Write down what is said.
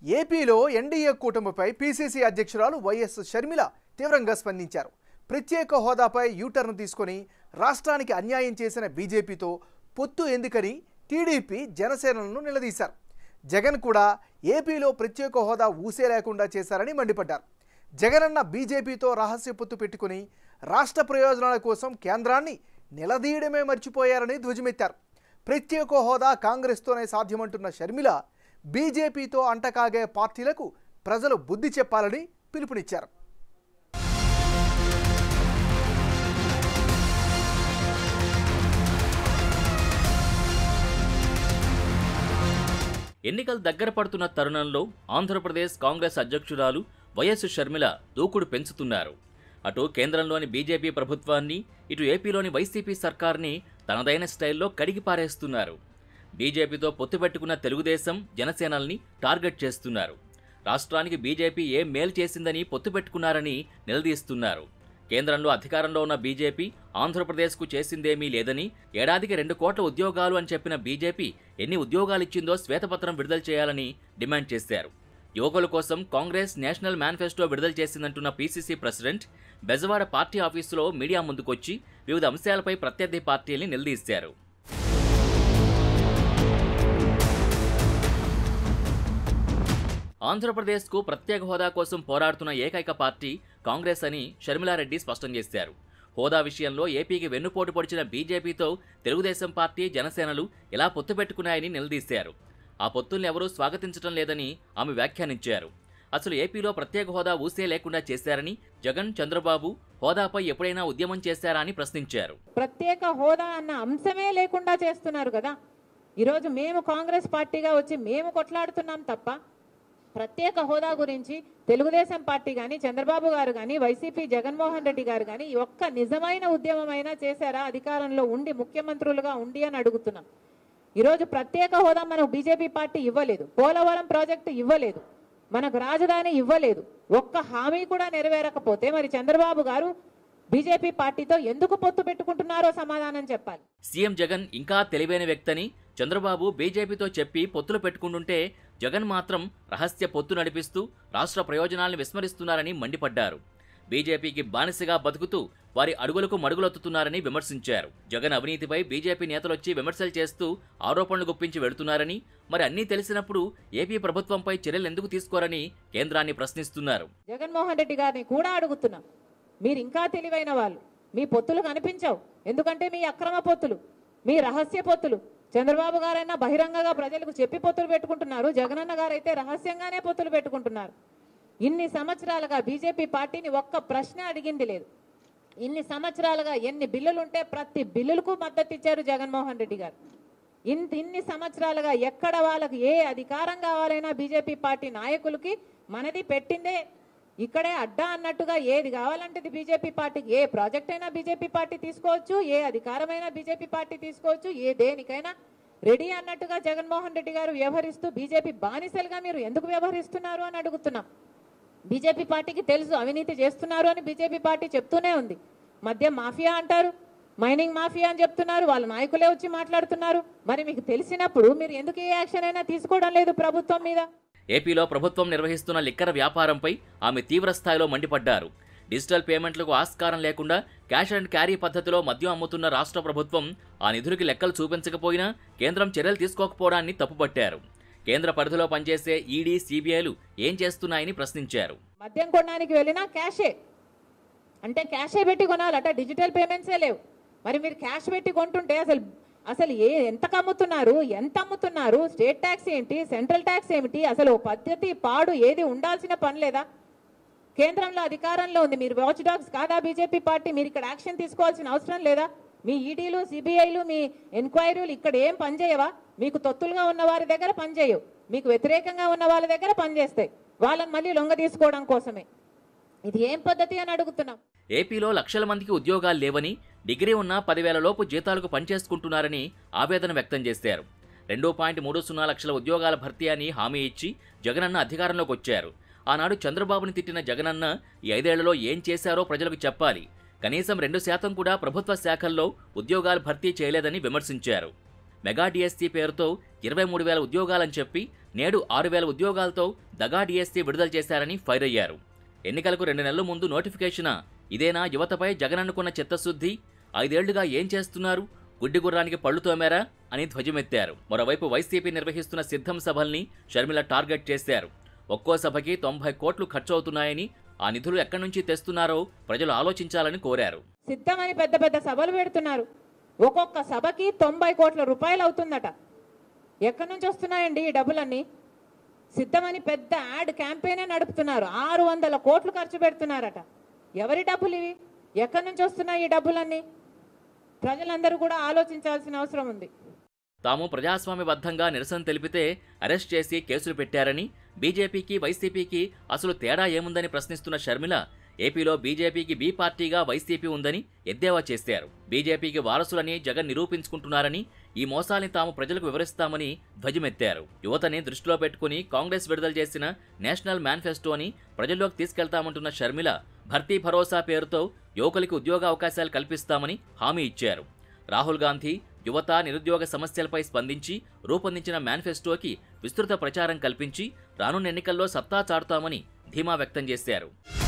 ఏపీలో ఎన్డీఏ కూటమిపై పీసీసీ అధ్యక్షురాలు వైఎస్ షర్మిల తీవ్రంగా స్పందించారు ప్రత్యేక హోదాపై యూటర్న్ తీసుకొని రాష్ట్రానికి అన్యాయం చేసిన బీజేపీతో పొత్తు ఎందుకని టీడీపీ జనసేనలను నిలదీశారు జగన్ కూడా ఏపీలో ప్రత్యేక హోదా ఊసే లేకుండా చేశారని మండిపడ్డారు జగనన్న బీజేపీతో రహస్య పొత్తు పెట్టుకుని రాష్ట్ర ప్రయోజనాల కోసం కేంద్రాన్ని నిలదీయడమే మర్చిపోయారని ధ్వజమెత్తారు ప్రత్యేక హోదా కాంగ్రెస్తోనే సాధ్యమంటున్న షర్మిల బీజేపీతో అంటకాగే పార్టీలకు ప్రజలు బుద్ధి చెప్పాలని పిలుపునిచ్చారు ఎన్నికలు దగ్గర పడుతున్న తరుణంలో ఆంధ్రప్రదేశ్ కాంగ్రెస్ అధ్యక్షురాలు వైఎస్ షర్మిల దూకుడు పెంచుతున్నారు అటు కేంద్రంలోని బీజేపీ ప్రభుత్వాన్ని ఇటు ఏపీలోని వైసీపీ సర్కార్ని తనదైన స్టైల్లో కడిగి పారేస్తున్నారు బీజేపీతో పొత్తు పెట్టుకున్న తెలుగుదేశం జనసేనల్ని టార్గెట్ చేస్తున్నారు రాష్ట్రానికి బీజేపీ ఏం మేలు చేసిందని పొత్తు పెట్టుకున్నారని నిలదీస్తున్నారు కేంద్రంలో అధికారంలో ఉన్న బీజేపీ ఆంధ్రప్రదేశ్కు చేసిందేమీ లేదని ఏడాదికి రెండు కోట్ల ఉద్యోగాలు అని చెప్పిన బీజేపీ ఎన్ని ఉద్యోగాలిచ్చిందో శ్వేతపత్రం విడుదల చేయాలని డిమాండ్ చేశారు యువకుల కోసం కాంగ్రెస్ నేషనల్ మేనిఫెస్టో విడుదల చేసిందంటున్న పీసీసీ ప్రెసిడెంట్ బెజవాడ పార్టీ ఆఫీసులో మీడియా ముందుకొచ్చి వివిధ అంశాలపై ప్రత్యర్థి పార్టీల్ని నిలదీశారు ఆంధ్రప్రదేశ్కు ప్రత్యేక హోదా కోసం పోరాడుతున్న ఏకైక పార్టీ కాంగ్రెస్ అని షర్మిలారెడ్డి స్పష్టం చేశారు హోదా విషయంలో ఏపీకి వెన్నుపోటు పొడిచిన బీజేపీతో తెలుగుదేశం పార్టీ జనసేనలు ఇలా పొత్తు పెట్టుకున్నాయని నిలదీశారు ఆ పొత్తుల్ని ఎవరూ స్వాగతించడం లేదని ఆమె వ్యాఖ్యానించారు అసలు ఏపీలో ప్రత్యేక హోదా ఊసే లేకుండా చేశారని జగన్ చంద్రబాబు హోదాపై ఎప్పుడైనా ఉద్యమం చేశారా అని ప్రశ్నించారు ప్రత్యేక హోదా అన్న అంశమే లేకుండా చేస్తున్నారు కదా ఈరోజు మేము కాంగ్రెస్ పార్టీగా వచ్చి మేము కొట్లాడుతున్నాం తప్ప ప్రత్యేక హోదా గురించి తెలుగుదేశం పార్టీ కానీ చంద్రబాబు గారు కానీ వైసీపీ జగన్మోహన్ రెడ్డి గారు కానీ ఈ ఒక్క నిజమైన ఉద్యమమైనా చేశారా అధికారంలో ఉండి ముఖ్యమంత్రులుగా ఉండి అని అడుగుతున్నాం ఈరోజు ప్రత్యేక హోదా మనకు బీజేపీ పార్టీ ఇవ్వలేదు పోలవరం ప్రాజెక్టు ఇవ్వలేదు మనకు రాజధాని ఇవ్వలేదు ఒక్క హామీ కూడా నెరవేరకపోతే మరి చంద్రబాబు గారు బీజేపీ పార్టీతో ఎందుకు పొత్తు పెట్టుకుంటున్నారో సమాధానం చెప్పాలి సీఎం జగన్ ఇంకా తెలివైన వ్యక్తని చంద్రబాబు బీజేపీతో చెప్పి పొత్తులు పెట్టుకుంటుంటే జగన్ మాత్రం రహస్య పొత్తు నడిపిస్తూ రాష్ట్ర ప్రయోజనాల్ని విస్మరిస్తున్నారని మండిపడ్డారు బీజేపీకి బానిసగా బతుకుతూ వారి అడుగులకు మడుగులొత్తుతున్నారని విమర్శించారు జగన్ అవినీతిపై బీజేపీ నేతలొచ్చి విమర్శలు చేస్తూ ఆరోపణలు గుప్పించి వెడుతున్నారని మరి అన్నీ తెలిసినప్పుడు ఏపీ ప్రభుత్వంపై చర్యలు ఎందుకు తీసుకోరని కేంద్రాన్ని ప్రశ్నిస్తున్నారు జగన్మోహన్ రెడ్డి గారిని కూడా అడుగుతున్నాం మీరు ఇంకా తెలివైన వాళ్ళు మీ పొత్తులు కనిపించవు ఎందుకంటే మీ అక్రమ పొత్తులు మీ రహస్య పొత్తులు చంద్రబాబు గారైనా బహిరంగంగా ప్రజలకు చెప్పి పొత్తులు పెట్టుకుంటున్నారు జగనన్న గారైతే రహస్యంగానే పొత్తులు పెట్టుకుంటున్నారు ఇన్ని సంవత్సరాలుగా బీజేపీ పార్టీని ఒక్క ప్రశ్న అడిగింది లేదు ఇన్ని సంవత్సరాలుగా ఎన్ని బిల్లులు ఉంటే ప్రతి బిల్లులకు మద్దతు ఇచ్చారు జగన్మోహన్ రెడ్డి గారు ఇంత ఇన్ని సంవత్సరాలుగా ఎక్కడ వాళ్ళకి ఏ అధికారం కావాలైనా బీజేపీ పార్టీ నాయకులకి మనది పెట్టిందే ఇక్కడే అడ్డా అన్నట్టుగా ఏది కావాలంటే ఇది బీజేపీ పార్టీకి ఏ ప్రాజెక్ట్ అయినా బీజేపీ పార్టీ తీసుకోవచ్చు ఏ అధికారమైనా బీజేపీ పార్టీ తీసుకోవచ్చు ఏ దేనికైనా రెడీ అన్నట్టుగా జగన్మోహన్ రెడ్డి గారు వ్యవహరిస్తూ బీజేపీ బానిసలుగా మీరు ఎందుకు వ్యవహరిస్తున్నారు అని అడుగుతున్నాం బీజేపీ పార్టీకి తెలుసు అవినీతి చేస్తున్నారు అని బీజేపీ పార్టీ చెప్తూనే ఉంది మద్యం మాఫియా అంటారు మైనింగ్ మాఫియా అని చెప్తున్నారు వాళ్ళ నాయకులే వచ్చి మాట్లాడుతున్నారు మరి మీకు తెలిసినప్పుడు మీరు ఎందుకు ఏ యాక్షన్ అయినా తీసుకోవడం లేదు ప్రభుత్వం మీద ఏపీలో ప్రభుత్వం నిర్వహిస్తున్న లిక్కర్ వ్యాపారంపై ఆమె తీవ్ర స్థాయిలో మండిపడ్డారు డిజిటల్ పేమెంట్లకు ఆస్కారం లేకుండా క్యాష్ అండ్ క్యారీ పద్ధతిలో మద్యం అమ్ముతున్న రాష్ట్ర ప్రభుత్వం ఆ నిధులకి లెక్కలు చూపించకపోయినా కేంద్రం చర్యలు తీసుకోకపోవడాన్ని తప్పుపట్టారు కేంద్ర పరిధిలో పనిచేసే ఈడీ సిబిఐలు ఏం చేస్తున్నాయని ప్రశ్నించారు మద్యం కొనడానికి వెళ్ళినా క్యాషే అంటే క్యాషే పెట్టి కొనాలట డిజిటల్ పేమెంట్సే లేవు మరి మీరు క్యాష్ పెట్టి కొంటుంటే అసలు అసలు ఏ ఎంత అమ్ముతున్నారు ఎంత అమ్ముతున్నారు స్టేట్ ట్యాక్స్ ఏంటి సెంట్రల్ ట్యాక్స్ ఏమిటి అసలు ఓ పద్ధతి పాడు ఏది ఉండాల్సిన పని లేదా కేంద్రంలో అధికారంలో ఉంది మీరు వాచ్ డాగ్స్ కాదా బీజేపీ పార్టీ మీరు ఇక్కడ యాక్షన్ తీసుకోవాల్సిన అవసరం లేదా మీ ఈడీలు సిబిఐలు మీ ఎంక్వైరీలు ఇక్కడ ఏం పనిచేయవా మీకు తొత్తులుగా ఉన్న వారి దగ్గర పనిచేయవు మీకు వ్యతిరేకంగా ఉన్న వాళ్ళ దగ్గర పనిచేస్తాయి వాళ్ళని మళ్ళీ లొంగ తీసుకోవడం కోసమే ఇది ఏం పద్ధతి అని అడుగుతున్నాం ఏపీలో లక్షల మందికి ఉద్యోగాలు లేవని డిగ్రీ ఉన్న పదివేల లోపు జీతాలకు పనిచేసుకుంటున్నారని ఆవేదన వ్యక్తం చేశారు రెండు పాయింట్ మూడు సున్నా లక్షల ఉద్యోగాల భర్తీ అని హామీ ఇచ్చి జగనన్న అధికారంలోకి వచ్చారు ఆనాడు చంద్రబాబుని తిట్టిన జగనన్న ఈ ఐదేళ్లలో ఏం చేశారో ప్రజలకు చెప్పాలి కనీసం రెండు శాతం కూడా ప్రభుత్వ శాఖల్లో ఉద్యోగాలు భర్తీ చేయలేదని విమర్శించారు మెగా డిఎస్సీ పేరుతో ఇరవై మూడు వేల ఉద్యోగాలని చెప్పి నేడు ఆరు వేల ఉద్యోగాలతో దగా డిఎస్సీ విడుదల చేశారని ఫైర్ అయ్యారు ఎన్నికలకు రెండు నెలల ముందు నోటిఫికేషనా ఇదేనా యువతపై జగన్ అనుకున్న చిత్తశుద్ధి ఐదేళ్లుగా ఏం చేస్తున్నారు గుడ్డి గుర్రానికి పళ్ళు తోమారా అని ధ్వజమెత్తారు మరోవైపు వైసీపీ నిర్వహిస్తున్న సిద్ధం సభల్ని షర్మిల టార్గెట్ చేశారు ఒక్కో సభకి తొంభై కోట్లు ఖర్చవుతున్నాయని ఆ నిధులు ఎక్కడి నుంచి తెస్తున్నారో ప్రజలు ఆలోచించాలని కోరారు సిద్ధమని పెద్ద పెద్ద సభలు పెడుతున్నారు ఒక్కొక్క సభకి తొంభై కోట్ల రూపాయలు అవుతుందట ఎక్కడి నుంచి వస్తున్నాయండి ఈ డబ్బులన్నీ సిద్ధమని పెద్ద యాడ్ క్యాంపెయినే నడుపుతున్నారు ఆరు వందల కోట్లు ఖర్చు పెడుతున్నారట ఎవరి డబ్బులు ఇవి ఎక్కడి నుంచి వస్తున్నాయి ఈ డబ్బులన్నీ ప్రజలందరూ కూడా ఆలోచించాల్సిన అవసరం ఉంది తాము ప్రజాస్వామ్యబద్ధంగా నిరసన తెలిపితే అరెస్ట్ చేసి కేసులు పెట్టారని బీజేపీకి వైసీపీకి అసలు తేడా ఏముందని ప్రశ్నిస్తున్న షర్మిల ఏపీలో బీజేపీకి బీ పార్టీగా వైసీపీ ఉందని ఎద్దేవా చేశారు బీజేపీకి వారసులని జగన్ నిరూపించుకుంటున్నారని ఈ మోసాల్ని తాము ప్రజలకు వివరిస్తామని ధ్వజమెత్తారు యువతని దృష్టిలో పెట్టుకుని కాంగ్రెస్ విడుదల చేసిన నేషనల్ మేనిఫెస్టోని ప్రజల్లోకి తీసుకెళ్తామంటున్న షర్మిల భర్తీ భరోసా పేరుతో యువకులకి ఉద్యోగ అవకాశాలు కల్పిస్తామని హామీ ఇచ్చారు రాహుల్ గాంధీ యువత నిరుద్యోగ సమస్యలపై స్పందించి రూపొందించిన మేనిఫెస్టోకి విస్తృత ప్రచారం కల్పించి రానున్న ఎన్నికల్లో సత్తా చాటుతామని ధీమా వ్యక్తం చేశారు